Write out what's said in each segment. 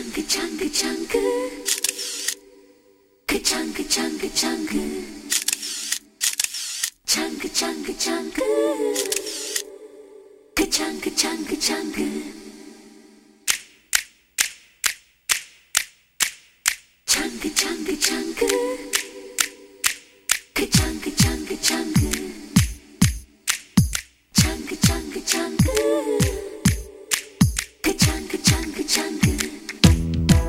Kachanga changa changa. Kachanga changa changa. Changa changa changa. Kachanga changa changa. Changa changa changa. Kachanga changa changa. Changa changa changa. Kachanga changa changa.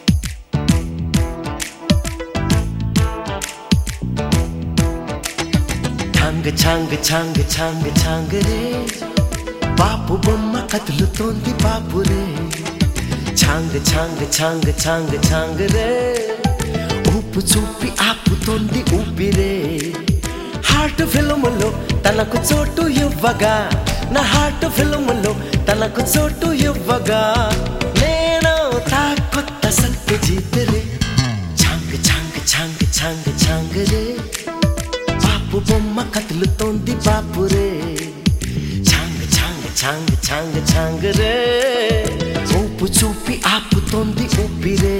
ఛాంగ్ ఛాంగ్ ఛాంగ్ ఛాంగ్ ఛాంగ్ రే బాపు బొమ్మ కదులుతోంది బాపు రే ఛాంగ్ ఛాంగ్ ఛాంగ్ ఛాంగ్ ఛాంగ్ రే ఊపు చూపి ఆపుతోంది ఊపిరే heart ఫిల్ములో తనకు చోటు ఇవ్వగా నా హార్ట్ ఫిల్ములో తనకు చోటు ఇవ్వగా నేను తా కొత్త సత్య జీతరే ఛాంగ్ ఛాంగ్ ఛాంగ్ ఛాంగ్ ఛాంగ్ రే బాపు బొమ్మ కదులుతోంది బాపురే ఛాంగ్ ఛాంగ్ ఛాంగ్ ఛాంగ్ ఛాంగ్ రే ఊపు చూపి ఆపుతోంది ఊపిరే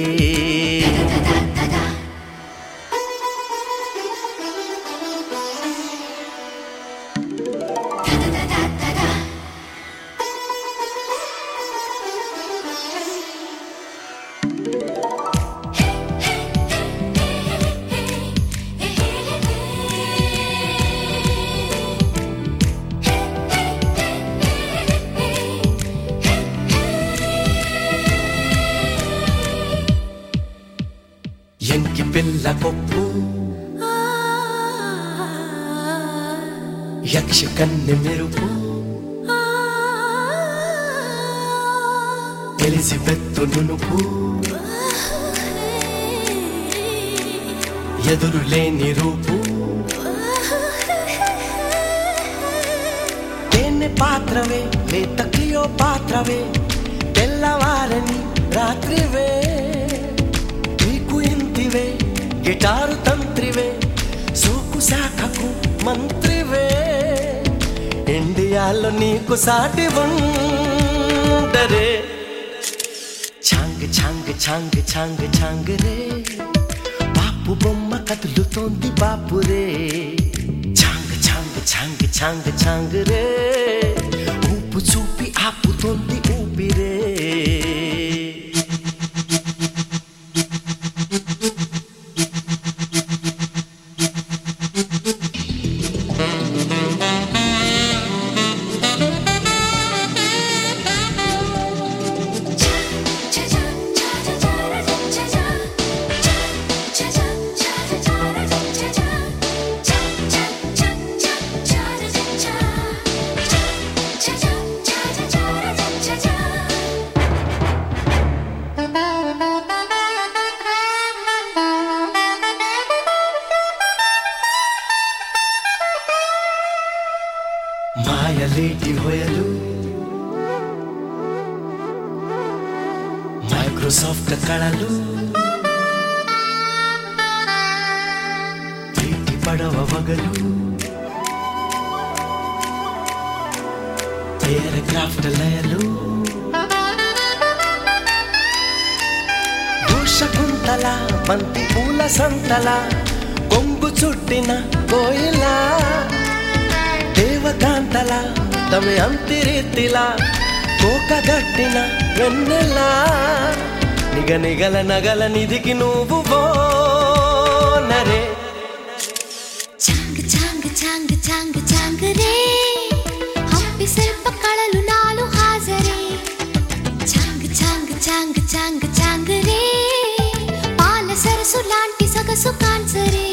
ఎంకి పిల్ల కొప్పు యక్ష కన్నె మెరుపు తెలిసి బెత్తు నునుపు ఎదురు లేని రూపు తేనె పాత్రవే లేత క్లియో పాత్రవే తెల్లవారని రాత్రివే నీకు ఇంతివే గిటారు తంత్రివే సోకు శాఖకు మంత్రివే ఇండియాలో నీకు సాటి ఉండరే ఛాంగ్ ఛాంగ్ ఛాంగ్ ఛాంగ్ ఛాంగ్ రే బాపు బొమ్మ కదులుతోంది బాపు రే ఛాంగ్ ఛాంగ్ ఛాంగ్ ఛాంగ్ ఛాంగ్ రే ఊపు చూపి ఆపుతోంది ఊపిరే మాయలేటి హొయలు మైక్రోసాఫ్ట్ కళలు ప్రీతి పడవ వగలు పేరక్రాఫ్ట్ లయలు దూషకుంతల బంతి పూల సంతల కొంగు చుట్టిన కోయిలా దేవకాంతల తమి అంతిరీతిలా కోకగట్టిన వెన్నెలా నిగ నిగల నగల నిధికి నువ్వు నరే చాంగ్ చాంగ్ చాంగ్ చాంగ్ చాంగ్ రే హంపి శిల్ప కళలు నాలు హాజరే చాంగ్ చాంగ్ చాంగ్ చాంగ్ చాంగ్ రే పాల సరసు లాంటి సొగసు కాన్సరే